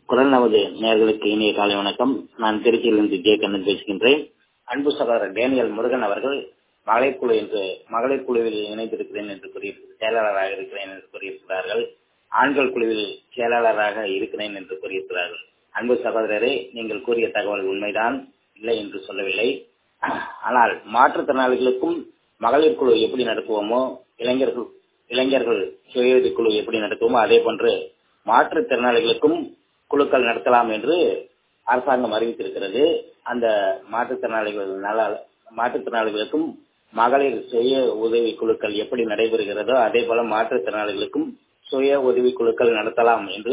குரல் நமது நேர்களுக்கு இனிய காலை வணக்கம் நான் திருச்சியிலிருந்து ஜே கண்ணன் பேசுகின்றேன் அன்பு சகோதரர் டேனியல் முருகன் அவர்கள் மகளிர் குழு என்று மகளிர் குழுவில் இணைந்திருக்கிறேன் என்று கூறியிருக்கிறார் செயலாளராக இருக்கிறேன் என்று கூறியிருக்கிறார்கள் ஆண்கள் குழுவில் செயலாளராக இருக்கிறேன் என்று கூறியிருக்கிறார்கள் அன்பு சகோதரரே நீங்கள் கூறிய தகவல் உண்மைதான் இல்லை என்று சொல்லவில்லை ஆனால் மாற்றுத்திறனாளிகளுக்கும் மகளிர் குழு எப்படி நடத்துவோமோ இளைஞர்கள் இளைஞர்கள் சுயேதி குழு எப்படி நடத்துவோமோ அதே போன்று மாற்றுத்திறனாளிகளுக்கும் குழுக்கள் நடத்தலாம் என்று அரசாங்கம் அறிவித்திருக்கிறது அந்த மாற்றுத்திறனாளிகள் நல மாற்றுத்திறனாளிகளுக்கும் மகளிர் சுய உதவி குழுக்கள் எப்படி நடைபெறுகிறதோ அதே போல மாற்றுத்திறனாளிகளுக்கும் சுய உதவி குழுக்கள் நடத்தலாம் என்று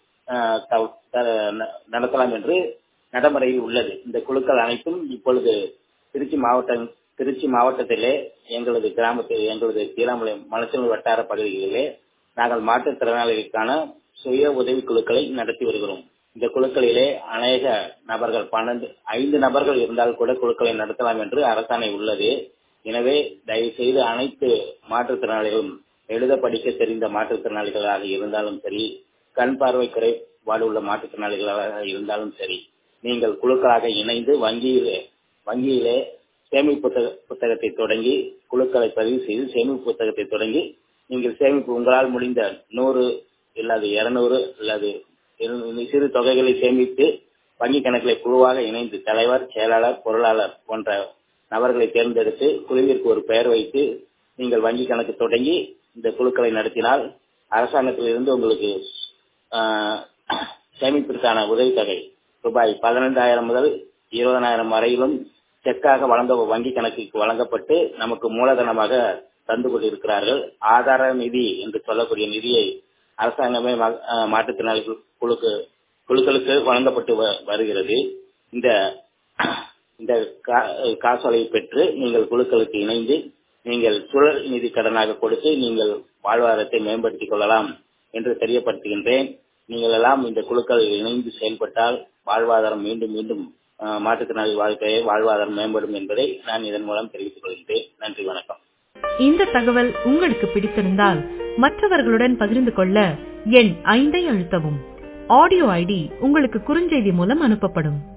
நடத்தலாம் என்று நடைமுறையில் உள்ளது இந்த குழுக்கள் அனைத்தும் இப்பொழுது திருச்சி மாவட்டம் திருச்சி மாவட்டத்திலே எங்களது கிராமத்தில் எங்களது கீழாமலை மலச்சல் வட்டார பகுதிகளிலே நாங்கள் மாற்றுத்திறனாளிகளுக்கான சுய உதவி குழுக்களை நடத்தி வருகிறோம் இந்த குழுக்களிலே அநேக நபர்கள் பன்னெண்டு ஐந்து நபர்கள் இருந்தால் கூட குழுக்களை நடத்தலாம் என்று அரசாணை உள்ளது எனவே தயவு செய்து அனைத்து மாற்றுத்திறனாளிகளும் எழுத படிக்க தெரிந்த மாற்றுத்திறனாளிகளாக இருந்தாலும் சரி கண் பார்வை குறைபாடு உள்ள மாற்றுத்திறனாளிகளாக இருந்தாலும் சரி நீங்கள் குழுக்களாக இணைந்து வங்கியிலே வங்கியிலே சேமிப்பு புத்தகத்தை தொடங்கி குழுக்களை பதிவு செய்து சேமிப்பு புத்தகத்தை தொடங்கி நீங்கள் சேமிப்பு உங்களால் முடிந்த நூறு இல்லாது இருநூறு இல்லாது சிறு தொகைகளை சேமித்து வங்கி கணக்கில் குழுவாக இணைந்து தலைவர் செயலாளர் பொருளாளர் போன்ற நபர்களை தேர்ந்தெடுத்து குழுவிற்கு ஒரு பெயர் வைத்து நீங்கள் வங்கி கணக்கு தொடங்கி இந்த குழுக்களை நடத்தினால் அரசாங்கத்திலிருந்து உங்களுக்கு சேமிப்பிற்கான உதவித்தொகை ரூபாய் பதினைந்தாயிரம் முதல் இருபதனாயிரம் வரையிலும் செக்காக வழங்க வங்கி கணக்குக்கு வழங்கப்பட்டு நமக்கு மூலதனமாக தந்து கொண்டிருக்கிறார்கள் ஆதார நிதி என்று சொல்லக்கூடிய நிதியை அரசாங்கமே மாற்றுத்திறனாளிகள் குழுக்கு குழுக்களுக்கு வழங்கப்பட்டு வருகிறது இந்த இந்த காசோலையை பெற்று நீங்கள் குழுக்களுக்கு இணைந்து நீங்கள் சுழல் நிதி கடனாக கொடுத்து நீங்கள் வாழ்வாதாரத்தை மேம்படுத்திக் கொள்ளலாம் என்று தெரியப்படுத்துகின்றேன் நீங்கள் எல்லாம் இந்த குழுக்களில் இணைந்து செயல்பட்டால் வாழ்வாதாரம் மீண்டும் மீண்டும் மாற்றுத்திறனாளி வாழ்க்கையை வாழ்வாதாரம் மேம்படும் என்பதை நான் இதன் மூலம் தெரிவித்துக் கொள்கிறேன் நன்றி வணக்கம் இந்த தகவல் உங்களுக்கு பிடித்திருந்தால் மற்றவர்களுடன் பகிர்ந்து கொள்ள எண் ஐந்தை அழுத்தவும் ஆடியோ ஐடி உங்களுக்கு குறுஞ்செய்தி மூலம் அனுப்பப்படும்